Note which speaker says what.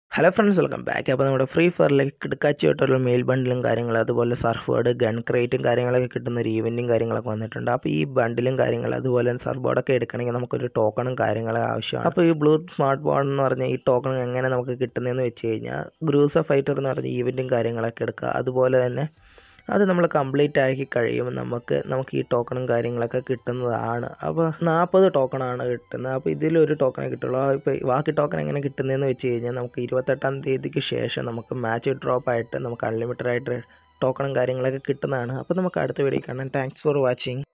Speaker 1: hello friends welcome back അപ്പോൾ നമ്മുടെ free ഫയറിലേക്ക് കിടക്കാച്ചയായിട്ടുള്ള mail ബണ്ടിലും കാര്യങ്ങളും അതുപോലെ സർഫ് ബോർഡ് ഗൺ ക്രേറ്റും കാര്യങ്ങളൊക്കെ കിട്ടുന്ന ഒരു ഈവൻറ്റും കാര്യങ്ങളൊക്കെ വന്നിട്ടുണ്ട് അപ്പോൾ ഈ ബണ്ടിലും കാര്യങ്ങൾ അതുപോലെ തന്നെ സർഫ് ബോർഡൊക്കെ എടുക്കണമെങ്കിൽ നമുക്കൊരു ടോക്കണും കാര്യങ്ങളും ആവശ്യമാണ് അപ്പോൾ ഈ ബ്ലൂ സ്മാർട്ട് ബോർഡ് എന്ന് പറഞ്ഞ ഈ ടോക്കൺ എങ്ങനെ നമുക്ക് കിട്ടുന്നതെന്ന് വെച്ച് കഴിഞ്ഞാൽ ഗ്രൂസ ഫൈറ്റർ എന്ന് പറഞ്ഞ ഈവൻറ്റും കാര്യങ്ങളൊക്കെ എടുക്കുക അതുപോലെ തന്നെ അത് നമ്മൾ കംപ്ലീറ്റ് ആക്കി കഴിയുമ്പോൾ നമുക്ക് നമുക്ക് ഈ ടോക്കണും കാര്യങ്ങളൊക്കെ കിട്ടുന്നതാണ് അപ്പോൾ നാൽപ്പത് ടോക്കണാണ് കിട്ടുന്നത് അപ്പോൾ ഇതിലൊരു ടോക്കണേ കിട്ടുള്ളൂ ഇപ്പോൾ ബാക്കി ടോക്കൺ എങ്ങനെ കിട്ടുന്നതെന്ന് വെച്ച് കഴിഞ്ഞാൽ നമുക്ക് ഇരുപത്തെട്ടാം തീയതിക്ക് ശേഷം നമുക്ക് മാച്ച് ഡ്രോപ്പ് ആയിട്ട് നമുക്ക് അൺലിമിറ്റഡ് ആയിട്ട് ടോക്കണും കാര്യങ്ങളൊക്കെ കിട്ടുന്നതാണ് അപ്പോൾ നമുക്ക് അടുത്ത വീഡിയോ കാണാം താങ്ക്സ് ഫോർ വാച്ചിങ്